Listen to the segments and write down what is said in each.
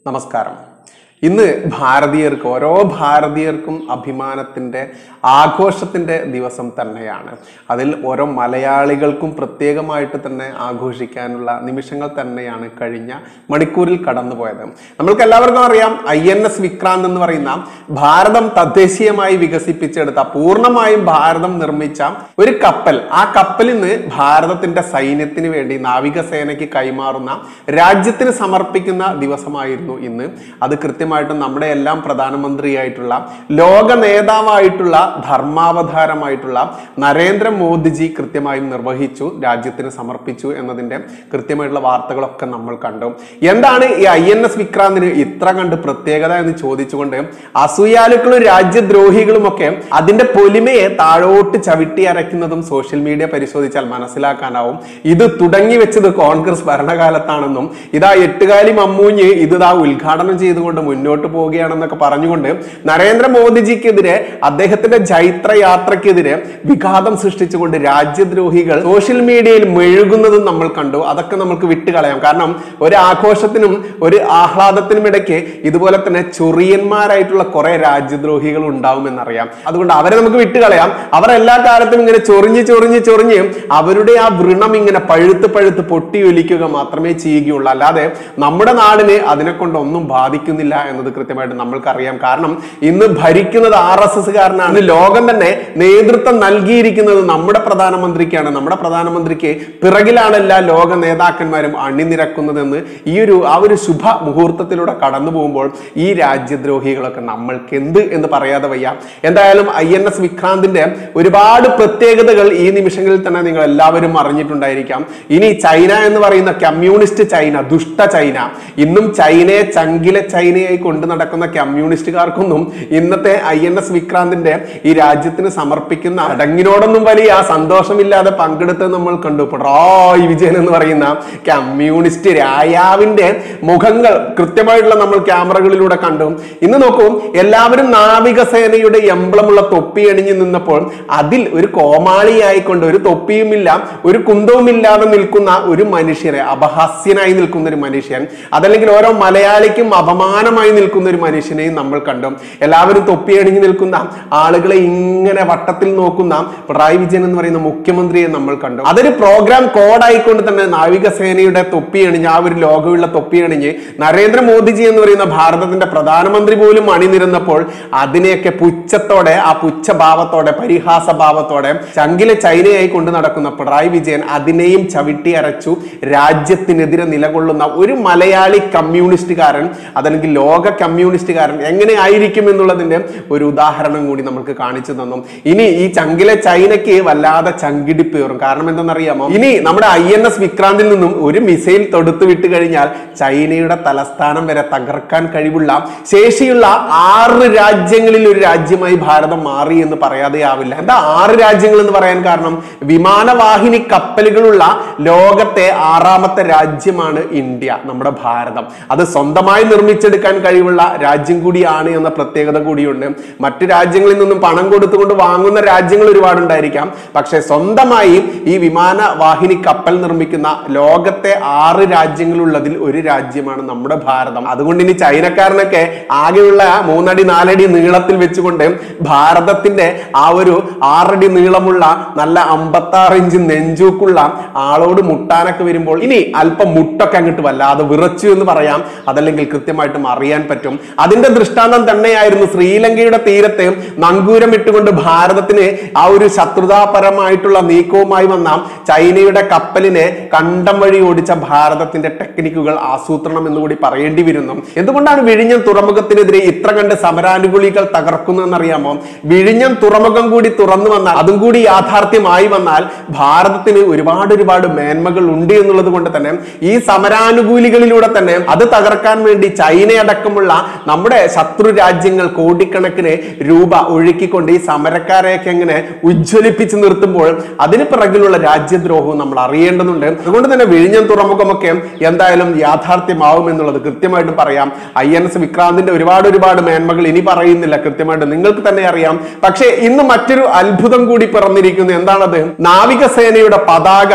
നമസ്കാരം ഇന്ന് ഭാരതീയർക്ക് ഓരോ ഭാരതീയർക്കും അഭിമാനത്തിൻ്റെ ആഘോഷത്തിൻ്റെ ദിവസം തന്നെയാണ് അതിൽ ഓരോ മലയാളികൾക്കും പ്രത്യേകമായിട്ട് തന്നെ ആഘോഷിക്കാനുള്ള നിമിഷങ്ങൾ തന്നെയാണ് കഴിഞ്ഞ മണിക്കൂറിൽ കടന്നുപോയത് നമ്മൾക്ക് എല്ലാവർക്കും അറിയാം ഐ എൻ എസ് വിക്രാന്ത് എന്ന് പറയുന്ന ഭാരതം തദ്ദേശീയമായി വികസിപ്പിച്ചെടുത്ത പൂർണ്ണമായും ഭാരതം നിർമ്മിച്ച ഒരു കപ്പൽ ആ കപ്പലിൽ നിന്ന് ഭാരതത്തിന്റെ സൈന്യത്തിന് വേണ്ടി നാവികസേനയ്ക്ക് കൈമാറുന്ന രാജ്യത്തിന് സമർപ്പിക്കുന്ന ദിവസമായിരുന്നു ഇന്ന് അത് കൃത്യമായിട്ടും നമ്മുടെ എല്ലാം പ്രധാനമന്ത്രിയായിട്ടുള്ള ലോക നേതാവായിട്ടുള്ള ധർമാവതാരമായിട്ടുള്ള നരേന്ദ്രമോദിജി കൃത്യമായും നിർവഹിച്ചു രാജ്യത്തിന് സമർപ്പിച്ചു എന്നതിന്റെ കൃത്യമായിട്ടുള്ള വാർത്തകളൊക്കെ നമ്മൾ കണ്ടു എന്താണ് ഈ ഐ എൻ എസ് വിക്രാന്തിന് ഇത്ര കണ്ട് പ്രത്യേകത എന്ന് ചോദിച്ചുകൊണ്ട് അസൂയാലുക്കളും രാജ്യദ്രോഹികളും ഒക്കെ അതിന്റെ പൊലിമയെ താഴോട്ട് ചവിട്ടി അരയ്ക്കുന്നതും സോഷ്യൽ മീഡിയ പരിശോധിച്ചാൽ മനസ്സിലാക്കാനാവും ഇത് തുടങ്ങി വെച്ചത് കോൺഗ്രസ് ഭരണകാലത്താണെന്നും ഇതാ എട്ടുകാലി മമ്മൂഞ്ഞ് ഇത് ഇതാ ഉദ്ഘാടനം ചെയ്തുകൊണ്ട് മുന്നോട്ട് പോവുകയാണെന്നൊക്കെ പറഞ്ഞുകൊണ്ട് നരേന്ദ്രമോദിജിക്കെതിരെ അദ്ദേഹത്തിന്റെ ജൈത്ര യാത്രക്കെതിരെ വിഘാതം സൃഷ്ടിച്ചുകൊണ്ട് രാജ്യദ്രോഹികൾ സോഷ്യൽ മീഡിയയിൽ മെഴുകുന്നതും നമ്മൾ കണ്ടു അതൊക്കെ നമുക്ക് വിട്ടുകളയാം കാരണം ഒരു ആഘോഷത്തിനും ഒരു ആഹ്ലാദത്തിനും ഇടയ്ക്ക് ഇതുപോലെ തന്നെ ചൊറിയന്മാരായിട്ടുള്ള കുറെ രാജ്യദ്രോഹികൾ ഉണ്ടാവുമെന്നറിയാം അതുകൊണ്ട് അവരെ നമുക്ക് വിട്ടുകളയാം അവർ എല്ലാ കാലത്തും ഇങ്ങനെ ചൊറിഞ്ഞ് ചൊറിഞ്ഞ് ചൊറിഞ്ഞ് അവരുടെ ആ വ്രണം ഇങ്ങനെ പഴുത്ത് പഴുത്ത് പൊട്ടിയൊലിക്കുക മാത്രമേ ചെയ്യുകയുള്ളൂ അല്ലാതെ നമ്മുടെ നാടിന് അതിനെ കൊണ്ട് ഒന്നും ബാധിക്കുന്നില്ല എന്നത് കൃത്യമായിട്ട് നമ്മൾക്കറിയാം കാരണം ഇന്ന് ഭരിക്കുന്നത് ആർ എസ് എസ് കാരനാണ് ലോകം തന്നെ നേതൃത്വം നൽകിയിരിക്കുന്നത് നമ്മുടെ പ്രധാനമന്ത്രിക്കാണ് നമ്മുടെ പ്രധാനമന്ത്രിക്ക് പിറകിലാണ് എല്ലാ ലോക നേതാക്കന്മാരും അണിനിരക്കുന്നതെന്ന് ഈ ഒരു ആ ഒരു ശുഭ മുഹൂർത്തത്തിലൂടെ കടന്നു പോകുമ്പോൾ ഈ രാജ്യദ്രോഹികളൊക്കെ നമ്മൾക്ക് എന്ത് എന്ന് പറയാതെ വയ്യ എന്തായാലും ഐ എൻ എസ് വിക്രാന്തിന്റെ ഒരുപാട് പ്രത്യേകതകൾ ഈ നിമിഷങ്ങളിൽ തന്നെ നിങ്ങൾ എല്ലാവരും അറിഞ്ഞിട്ടുണ്ടായിരിക്കാം ഇനി ചൈന എന്ന് പറയുന്ന കമ്മ്യൂണിസ്റ്റ് ചൈന ദുഷ്ട ചൈന ഇന്നും ചൈനയെ ചങ്കിലെ ചൈനയായി കൊണ്ടു നടക്കുന്ന കമ്മ്യൂണിസ്റ്റുകാർക്കൊന്നും ഇന്നത്തെ ഐ എൻ എസ് വിക്രാന്തിന്റെ ഈ രാജ്യത്തിന് സമർപ്പിക്കുന്ന ചടങ്ങിനോടൊന്നും വലിയ സന്തോഷമില്ലാതെ പങ്കെടുത്ത് നമ്മൾ കണ്ടു പിണറായി വിജയൻ എന്ന് പറയുന്ന കമ്മ്യൂണിസ്റ്റ് രായാവിന്റെ മുഖങ്ങൾ കൃത്യമായിട്ടുള്ള നമ്മൾ ക്യാമറകളിലൂടെ കണ്ടു ഇന്ന് നോക്കൂ എല്ലാവരും നാവികസേനയുടെ എംബ്ലമുള്ള തൊപ്പി അണിഞ്ഞു നിന്നപ്പോൾ അതിൽ ഒരു കോമാളിയായിക്കൊണ്ട് ഒരു തൊപ്പിയുമില്ല ഒരു കുന്തവുമില്ലാതെ നിൽക്കുന്ന ഒരു മനുഷ്യരെ അപഹാസ്യനായി നിൽക്കുന്ന ഒരു മനുഷ്യൻ അതല്ലെങ്കിൽ ഓരോ മലയാളിക്കും അപമാനമായി നിൽക്കുന്ന ഒരു മനുഷ്യനെയും നമ്മൾ കണ്ടു എല്ലാവരും തൊപ്പി അണിഞ്ഞു നിൽക്കുന്ന ആളുകളെ ഇങ്ങനെ വട്ടത്തിൽ നോക്കുന്ന പിണറായി വിജയൻ എന്ന് പറയുന്ന മുഖ്യമന്ത്രിയെ നമ്മൾ കണ്ടു അതൊരു പ്രോഗ്രാം കോഡായിക്കൊണ്ട് തന്നെ നാവികസേനയുടെ തൊപ്പി അണിഞ്ഞ് ആ ഒരു ലോകമുള്ള തൊപ്പി അണിഞ്ഞ് നരേന്ദ്രമോദിജി എന്ന് പറയുന്ന ഭാരതത്തിന്റെ പ്രധാനമന്ത്രി പോലും അണിനിരുന്നപ്പോൾ അതിനെയൊക്കെ പുച്ഛത്തോടെ ആ പുച്ഛഭാവത്തോടെ പരിഹാസ ഭാവത്തോടെ ചങ്കിലെ ചൈനയായി കൊണ്ട് നടക്കുന്ന പിണറായി വിജയൻ അതിനെയും ചവിട്ടി അരച്ചു രാജ്യത്തിനെതിരെ നിലകൊള്ളുന്ന ഒരു മലയാളി കമ്മ്യൂണിസ്റ്റുകാരൻ അതല്ലെങ്കിൽ ലോക കമ്മ്യൂണിസ്റ്റുകാരൻ എങ്ങനെ ആയിരിക്കും എന്നുള്ളതിന്റെ ഒരു ഉദാഹരണം കൂടി നമുക്ക് കാണിച്ചു തന്നു ഇനി ഈ ചങ്കിലെ ചൈനയ്ക്ക് വല്ലാതെ ചങ്കിടിപ്പ് കയറും കാരണം എന്തെന്നറിയാമോ ഇനി നമ്മുടെ ഐ എൻ എസ് വിക്രാന്തിൽ നിന്നും ഒരു മിസൈൽ തൊടുത്തു വിട്ട് കഴിഞ്ഞാൽ ചൈനയുടെ തലസ്ഥാനം വരെ തകർക്കാൻ കഴിവുള്ള ശേഷിയുള്ള ആറ് രാജ്യങ്ങളിൽ ഒരു രാജ്യമായി ഭാരതം മാറി എന്ന് പറയാതെ ആവില്ല എന്താ ആറ് രാജ്യങ്ങൾ എന്ന് പറയാൻ കാരണം വിമാനവാഹിനി കപ്പലുകളുള്ള ലോകത്തെ ആറാമത്തെ രാജ്യമാണ് ഇന്ത്യ നമ്മുടെ ഭാരതം അത് സ്വന്തമായി നിർമ്മിച്ചെടുക്കാൻ കഴിവുള്ള രാജ്യം കൂടിയാണ് എന്ന പ്രത്യേകത കൂടിയുണ്ട് മറ്റു രാജ്യങ്ങളിൽ നിന്നും പണം കൊടുത്തുകൊണ്ട് വാങ്ങുന്ന രാജ്യങ്ങൾ ഒരുപാടുണ്ടായിരിക്കാം പക്ഷെ സ്വന്തമായി ഈ വിമാനവാഹിനി കപ്പൽ നിർമ്മിക്കുന്ന ലോകത്തെ ആറ് രാജ്യങ്ങളുള്ളതിൽ ഒരു രാജ്യമാണ് നമ്മുടെ ഭാരതം അതുകൊണ്ട് ഇനി ചൈനക്കാരനൊക്കെ ആകെയുള്ള മൂന്നടി നാലടി നീളത്തിൽ വെച്ചുകൊണ്ട് ഭാരതത്തിന്റെ ആ ഒരു ആറടി നീളമുള്ള നല്ല അമ്പത്താറ് ഇഞ്ച് നെഞ്ചൂക്കുള്ള ആളോട് മുട്ടാനൊക്കെ വരുമ്പോൾ ഇനി അല്പം മുട്ടൊക്കെ അങ്ങോട്ട് വല്ലാതെ വിറച്ചു എന്ന് പറയാം അതല്ലെങ്കിൽ കൃത്യമായിട്ടും അറിയാൻ പറ്റും അതിന്റെ ദൃഷ്ടാന്തം തന്നെയായിരുന്നു ശ്രീലങ്കയുടെ തീരത്ത് നങ്കൂരം ഇട്ടുകൊണ്ട് ഭാരതത്തിന് ആ ഒരു ശത്രുതാപരമായിട്ടുള്ള നീക്കവുമായി വന്ന ചൈനയുടെ കപ്പലിനെ കണ്ടം വഴി ഓടിച്ച ഭാരതത്തിന്റെ ടെക്നിക്കുകൾ ആസൂത്രണം എന്നുകൂടി പറയേണ്ടി വരുന്നു എന്തുകൊണ്ടാണ് വിഴിഞ്ഞം തുറമുഖത്തിനെതിരെ ഇത്ര കണ്ട് സമരാനുകൂലികൾ തകർക്കുന്നതെന്നറിയാമോ വിഴിഞ്ഞം തുറമുഖം കൂടി തുറന്നു വന്നാൽ അതും കൂടി യാഥാർത്ഥ്യമായി വന്നാൽ ഭാരതത്തിന് ഒരുപാട് ഒരുപാട് മേന്മകൾ ഉണ്ട് എന്നുള്ളത് കൊണ്ട് തന്നെ ഈ സമരാനുകൂലികളിലൂടെ തന്നെ അത് തകർക്കാൻ വേണ്ടി ചൈനയടക്കമുള്ള നമ്മുടെ ശത്രു രാജ്യങ്ങൾ കോടിക്കണക്കിന് രൂപ ഒഴുക്കിക്കൊണ്ട് ഈ സമരക്കാരെയൊക്കെ എങ്ങനെ ഉജ്ജ്വലിപ്പിച്ച് നിർത്തുമ്പോൾ അതിന് പിറകിലുള്ള രാജ്യദ്രോഹവും നമ്മൾ അറിയേണ്ടതുണ്ട് അതുകൊണ്ട് തന്നെ വിഴിഞ്ഞം തുറമുഖമൊക്കെ എന്തായാലും യാഥാർത്ഥ്യമാവും എന്നുള്ളത് കൃത്യമായിട്ടും പറയാം ഐ എൻ എസ് വിക്രാന്തിന്റെ ഒരുപാട് ഒരുപാട് മേന്മകൾ ഇനി പറയുന്നില്ല കൃത്യമായിട്ട് നിങ്ങൾക്ക് തന്നെ അറിയാം പക്ഷേ ഇന്ന് മറ്റൊരു അത്ഭുതം കൂടി പിറന്നിരിക്കുന്നു എന്താണത് നാവികസേനയുടെ പതാക മറ്റ്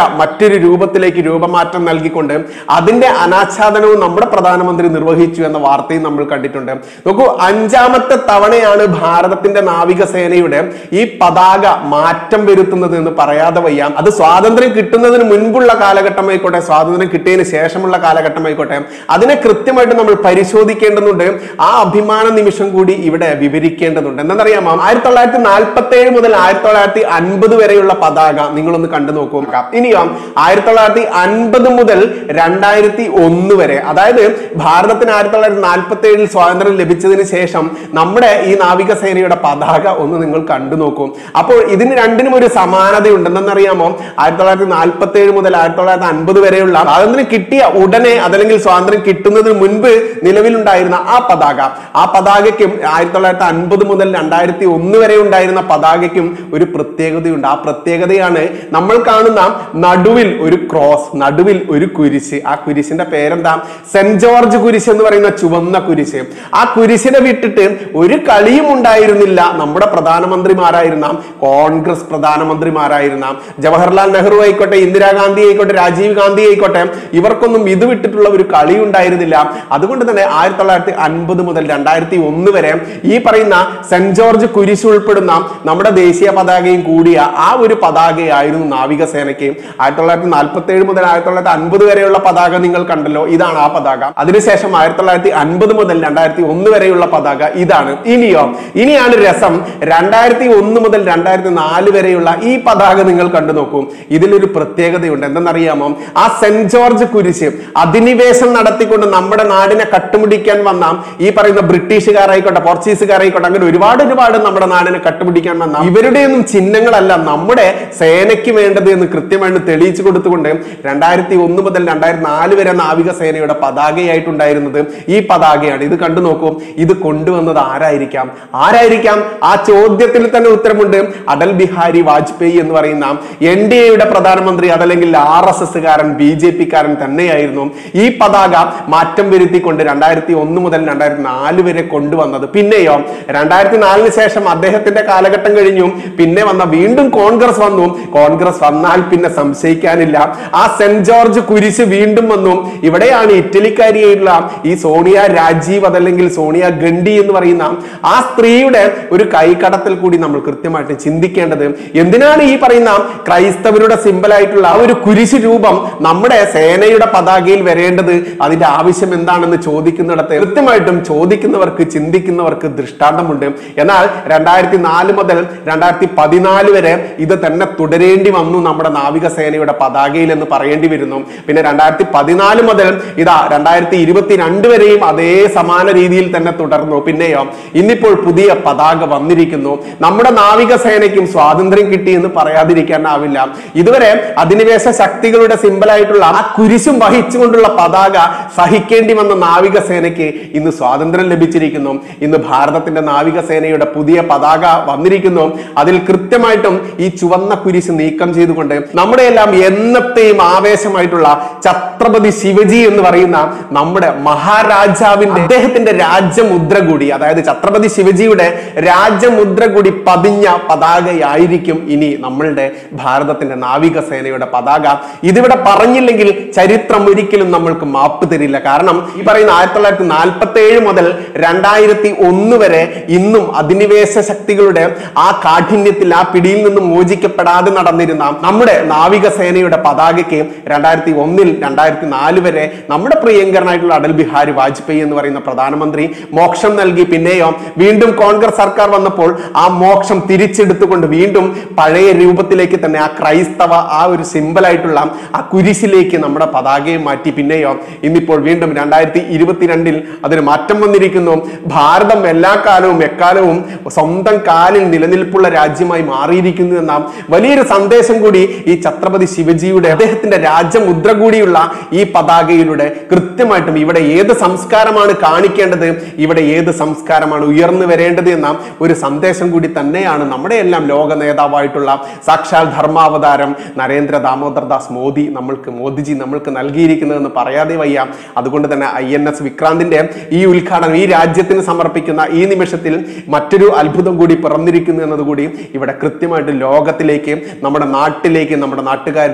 പുതിയൊരു രൂപത്തിലേക്ക് രൂപമാറ്റം നൽകിക്കൊണ്ട് അതിന്റെ അനാച്ഛാദനവും നമ്മുടെ പ്രധാനമന്ത്രി നിർവഹിച്ചു എന്ന വാർത്തയും നമ്മൾ കണ്ടിട്ടുണ്ട് നോക്കൂ അഞ്ചാമത്തെ തവണയാണ് ഭാരതത്തിന്റെ നാവികസേനയുടെ ഈ പതാക മാറ്റം വരുത്തുന്നത് എന്ന് പറയാതെ വയ്യ അത് സ്വാതന്ത്ര്യം കിട്ടുന്നതിന് മുൻപുള്ള കാലഘട്ടമായിക്കോട്ടെ സ്വാതന്ത്ര്യം കിട്ടിയതിന് ശേഷമുള്ള കാലഘട്ടമായിക്കോട്ടെ അതിനെ കൃത്യമായിട്ട് നമ്മൾ പരിശോധിക്കേണ്ടതുണ്ട് ആ അഭിമാന നിമിഷം കൂടി ഇവിടെ വിവരിക്കേണ്ടതുണ്ട് എന്താണെന്നറിയാമോ ആയിരത്തി തൊള്ളായിരത്തി നാൽപ്പത്തി ഏഴ് മുതൽ ആയിരത്തി തൊള്ളായിരത്തി അൻപത് വരെയുള്ള പതാക നിങ്ങളൊന്ന് കണ്ടു നോക്കൂ ഇനിയോ ആയിരത്തി തൊള്ളായിരത്തി അൻപത് മുതൽ രണ്ടായിരത്തി ഒന്ന് വരെ അതായത് ഭാരതത്തിന് ആയിരത്തി തൊള്ളായിരത്തി നാൽപ്പത്തി ഏഴിൽ സ്വാതന്ത്ര്യം ലഭിച്ചതിന് ശേഷം നമ്മുടെ ഈ നാവികസേനയുടെ പതാക ഒന്ന് നിങ്ങൾ കണ്ടു നോക്കൂ അപ്പോൾ ഇതിന് രണ്ടിനും ഒരു സമാനതയുണ്ട് എന്തെന്നറിയാമോ ആയിരത്തി തൊള്ളായിരത്തി നാൽപ്പത്തി ഏഴ് മുതൽ ആയിരത്തി തൊള്ളായിരത്തി അൻപത് വരെയുള്ള സ്വാതന്ത്ര്യം കിട്ടിയ ഉടനെ അതല്ലെങ്കിൽ സ്വാതന്ത്ര്യം കിട്ടുന്നതിന് മുൻപ് നിലവിലുണ്ടായിരുന്ന ആ പതാക ആ പതാകയ്ക്കും ആയിരത്തി തൊള്ളായിരത്തി അൻപത് മുതൽ രണ്ടായിരത്തി ഒന്ന് വരെ ഉണ്ടായിരുന്ന പതാകയ്ക്കും ഒരു പ്രത്യേകതയുണ്ട് ആ പ്രത്യേകതയാണ് നമ്മൾ കാണുന്ന നടുവിൽ ഒരു ക്രോസ് നടുവിൽ ഒരു കുരിശ് ആ കുരിശിന്റെ പേരെന്താ സെന്റ് ജോർജ് കുരിശ് എന്ന് പറയുന്ന ചുവന്ന കുരിശ് ആ കുരിശിനെ വിട്ടിട്ട് ഒരു കളിയും ഉണ്ടായിരുന്നില്ല നമ്മുടെ പ്രധാനമന്ത്രിമാരായിരുന്ന കോൺഗ്രസ് പ്രധാനമന്ത്രിമാരായിരുന്ന ജവഹർലാൽ നെഹ്റു ആയിക്കോട്ടെ ഇന്ദിരാഗാന്ധി ആയിക്കോട്ടെ രാജീവ് ഗാന്ധി ആയിക്കോട്ടെ ഇവർക്കൊന്നും ഇത് വിട്ടിട്ടുള്ള ഒരു കളി ഉണ്ടായിരുന്നില്ല അതുകൊണ്ട് തന്നെ ആയിരത്തി തൊള്ളായിരത്തി അൻപത് മുതൽ രണ്ടായിരത്തി ഒന്ന് വരെ ഈ പറയുന്ന സെന്റ് ജോർജ് കുരിശ് ഉൾപ്പെടുന്ന നമ്മുടെ ദേശീയ പതാകയും കൂടിയ ആ ഒരു പതാകയായിരുന്നു നാവികസേനയ്ക്ക് ആയിരത്തി തൊള്ളായിരത്തി നാൽപ്പത്തി ഏഴ് മുതൽ ആയിരത്തി തൊള്ളായിരത്തി അൻപത് വരെയുള്ള പതാക നിങ്ങൾ കണ്ടല്ലോ ഇതാണ് ആ പതാക അതിനുശേഷം ആയിരത്തി തൊള്ളായിരത്തി അൻപത് മുതൽ രണ്ടായിരത്തി ഒന്ന് വരെയുള്ള പതാക ഇതാണ് ഇനിയോ ഇനിയാണ് രസം രണ്ടായിരത്തി ഒന്ന് മുതൽ രണ്ടായിരത്തി നാല് വരെയുള്ള ഈ പതാക നിങ്ങൾ കണ്ടു നോക്കൂ ഇതിലൊരു പ്രത്യേകതയുണ്ട് എന്തെന്നറിയാമോ ആ സെന്റ് ജോർജ് കുരിശ് അധിനിവേശം നടത്തിക്കൊണ്ട് നമ്മുടെ നാടിനെ കട്ടുമുടിക്കാൻ വന്ന ഈ പറയുന്ന ബ്രിട്ടീഷുകാരായിക്കോട്ടെ പോർച്ചുഗീസുകാരായിക്കോട്ടെ അങ്ങനെ ഒരുപാട് ഒരുപാട് നമ്മുടെ നാടിനെ കട്ടുപിടിക്കാൻ വന്ന ഇവരുടെയൊന്നും ചിഹ്നങ്ങളല്ല നമ്മുടെ സേനയ്ക്ക് വേണ്ടത് എന്ന് കൃത്യമായിട്ട് തെളിയിച്ചു കൊടുത്തുകൊണ്ട് രണ്ടായിരത്തി ഒന്ന് മുതൽ രണ്ടായിരത്തി നാല് വരെ നാവികസേനയുടെ പതാകയായിട്ടുണ്ടായിരുന്നത് ഈ പതാകയാണ് ഇത് കണ്ടു നോക്കൂ ഇത് കൊണ്ടുവന്നത് ആരായിരിക്കാം ആരായിരിക്കാം ആ ചോദ്യത്തിൽ തന്നെ ഉത്തരമുണ്ട് അടൽ ബിഹാരി വാജ്പേയി എന്ന് പറയുന്ന എൻ ഡി എയുടെ പ്രധാനമന്ത്രി അതല്ലെങ്കിൽ ആർ എസ് എസ് കാരൻ ബി ജെ പി കാരൻ തന്നെയായിരുന്നു ഈ പതാക മാറ്റം വരുത്തിക്കൊണ്ട് രണ്ടായിരത്തി ഒന്ന് മുതൽ രണ്ടായിരത്തി നാല് വരെ കൊണ്ടുവന്നത് പിന്നെയോ രണ്ടായിരത്തി നാലിന് ശേഷം അദ്ദേഹത്തിന്റെ കാലഘട്ടം കഴിഞ്ഞു പിന്നെ വന്ന വീണ്ടും കോൺഗ്രസ് വന്നു കോൺഗ്രസ് വന്നാൽ പിന്നെ സംശയിക്കാനില്ല ആ സെന്റ് ജോർജ് കുരിശ് വീണ്ടും വന്നു ഇവിടെയാണ് ഇറ്റലിക്കാരിയായിട്ടുള്ള ഈ സോണിയ രാജീവ് അതല്ലെങ്കിൽ സോണിയ ഗണ്ഡി എന്ന് പറയുന്ന ആ സ്ത്രീയുടെ ഒരു കൈകടത്തൽ കൂടി നമ്മൾ കൃത്യമായിട്ട് ചിന്തിക്കേണ്ടത് എന്തിനാണ് ഈ പറയുന്ന ക്രൈസ്തവരുടെ സിമ്പൽ ആയിട്ടുള്ള ആ ഒരു കുരിശ് രൂപം നമ്മുടെ സേനയുടെ പതാകയിൽ വരേണ്ടത് അതിന്റെ ആവശ്യം എന്താണെന്ന് ചോദിക്കുന്നിടത്ത് കൃത്യമായിട്ടും ചോദിക്കുന്നവർക്ക് ചിന്തിക്കുന്നവർക്ക് ദൃഷ്ടാന്തമുണ്ട് എന്നാൽ രണ്ടായിരത്തി നാല് മുതൽ രണ്ടായിരത്തി പതിനാല് വരെ ഇത് തന്നെ തുടരേണ്ടി വന്നു നമ്മുടെ നാവികസേനയുടെ പതാകയിൽ എന്ന് പറയേണ്ടി വരുന്നു പിന്നെ രണ്ടായിരത്തി പതിനാല് മുതൽ ഇതാ രണ്ടായിരത്തി ഇരുപത്തിരണ്ട് വരെയും അതേ സമാന രീതിയിൽ തന്നെ തുടർന്നു പിന്നെയോ ഇന്നിപ്പോൾ പുതിയ പതാക വന്നിരിക്കുന്നു നമ്മുടെ നാവികസേനയ്ക്കും സ്വാതന്ത്ര്യം കിട്ടി എന്ന് പറയാതിരിക്കാനാവില്ല ഇതുവരെ അധിനിവേശ ശക്തികളുടെ സിമ്പലായിട്ടുള്ള ആ കുരിശും വഹിച്ചുകൊണ്ടുള്ള പതാക സഹിക്കേണ്ടി വന്ന നാവികസേനയ്ക്ക് ഇന്ന് സ്വാതന്ത്ര്യം ലഭിച്ചിരിക്കുന്നു ഇന്ന് ഭാരതത്തിന്റെ നാവികസേനയുടെ പുതിയ പതാക വന്നിരിക്കുന്നു അതിൽ കൃത്യമായിട്ടും ഈ ചുവന്ന കുരിശ് നീക്കം ചെയ്തുകൊണ്ട് നമ്മുടെ എല്ലാം എന്നത്തെയും ആവേശമായിട്ടുള്ള ഛത്രപതി ശിവജി എന്ന് പറയുന്ന നമ്മുടെ മഹാരാജാവിന്റെ അദ്ദേഹത്തിന്റെ രാജ്യമുദ്ര കൂടി അതായത് ഛത്രപതി ശിവജിയുടെ രാജ്യമുദ്ര കൂടി പതിഞ്ഞ പതാകയായിരിക്കും ഇനി നമ്മളുടെ ഭാരതത്തിന്റെ നാവികസേനയുടെ പതാക ഇതിവിടെ പറഞ്ഞില്ലെങ്കിൽ ചരിത്രം ഒരിക്കലും നമ്മൾക്ക് മാപ്പ് തരില്ല കാരണം ഈ പറയുന്ന ആയിരത്തി തൊള്ളായിരത്തി നാൽപ്പത്തി ഏഴ് മുതൽ രണ്ടായിരത്തി ഒന്ന് വരെ ഇന്നും അധിനിവേശ ശക്തികളുടെ ആ കാഠിന്യത്തിൽ ആ പിടിയിൽ നിന്നും മോചിക്കപ്പെടാതെ നടന്നിരുന്ന നമ്മുടെ നാവികസേനയുടെ പതാകയ്ക്ക് രണ്ടായിരത്തി ഒന്നിൽ രണ്ടായിരത്തി നാല് വരെ നമ്മുടെ പ്രിയങ്കരനായിട്ടുള്ള അടൽ ബിഹാരി വാജ്പേയി എന്ന് പറയുന്ന പ്രധാനമന്ത്രി മോക്ഷം നൽകി പിന്നെയോ വീണ്ടും കോൺഗ്രസ് സർക്കാർ വന്നപ്പോൾ ആ മോക്ഷം തിരിച്ചെടുത്തുകൊണ്ട് വീണ്ടും പഴയ രൂപത്തിലേക്ക് തന്നെ ആ ക്രൈസ്തവ ആ ഒരു സിമ്പലായിട്ടുള്ള ആ കുരിശിലേക്ക് നമ്മുടെ പതാകയെ മാറ്റി പിന്നെയോ ഇന്നിപ്പോൾ വീണ്ടും രണ്ടായിരത്തി ഇരുപത്തിരണ്ടിൽ അതിന് മാറ്റം വന്നിരിക്കുന്നു ഭാരതം എല്ലാ കാലവും എക്കാലവും സ്വന്തം കാലിൽ നിലനിൽപ്പുള്ള രാജ്യമായി മാറിയിരിക്കുന്നു എന്ന വലിയൊരു സന്ദേശം കൂടി ഈ ഛത്രപതി ശിവജിയുടെ അദ്ദേഹത്തിന്റെ രാജ്യമുദ്ര കൂടിയുള്ള ഈ പതാകയിലൂടെ കൃത്യമായിട്ടും ഇവിടെ ഏത് സംസ്കാരമാണ് കാണിക്കേണ്ടത് ഇവിടെ ഏത് സംസ്കാരമാണ് ഉയർന്നു വരേണ്ടത് എന്ന ഒരു സന്ദേശം കൂടി തന്നെയാണ് നമ്മുടെ എല്ലാം ലോക നേതാവായിട്ടുള്ള സാക്ഷാൽ ധർമാവതാരം നരേന്ദ്ര ദാമോദർ ദാസ് മോദി നമ്മൾക്ക് മോദിജി നമ്മൾക്ക് നൽകിയിരിക്കുന്നതെന്ന് പറയാതെ വയ്യ അതുകൊണ്ട് തന്നെ ഐ എൻ എസ് വിക്രാന്തിന്റെ ഈ ഉദ്ഘാടനം ഈ രാജ്യത്തിന് സമർപ്പിക്കുന്ന ഈ നിമിഷത്തിൽ മറ്റൊരു അത്ഭുതം കൂടി പിറന്നിരിക്കുന്നു എന്നതുകൂടി ഇവിടെ കൃത്യമായിട്ട് ലോകത്തിലേക്ക് നമ്മുടെ നാട്ടിലേക്ക് നമ്മുടെ നാട്ടുകാരിലേക്ക്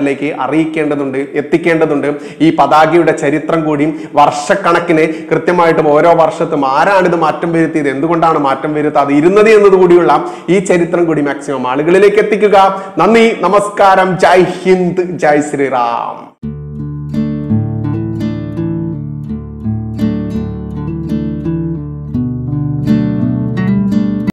ആൾക്കാരിലേക്ക് അറിയിക്കേണ്ടതുണ്ട് എത്തിക്കേണ്ടതുണ്ട് ഈ പതാകയുടെ ചരിത്രം കൂടിയും വർഷക്കണക്കിന് കൃത്യമായിട്ടും ഓരോ വർഷത്തും ആരാണിത് മാറ്റം വരുത്തിയത് എന്തുകൊണ്ടാണ് മാറ്റം വരുത്താതെ ഇരുന്നത് എന്നത് കൂടിയുള്ള ഈ ചരിത്രം കൂടി മാക്സിമം ആളുകളിലേക്ക് എത്തിക്കുക നന്ദി നമസ്കാരം ജയ് ഹിന്ദ് ജയ് ശ്രീറാം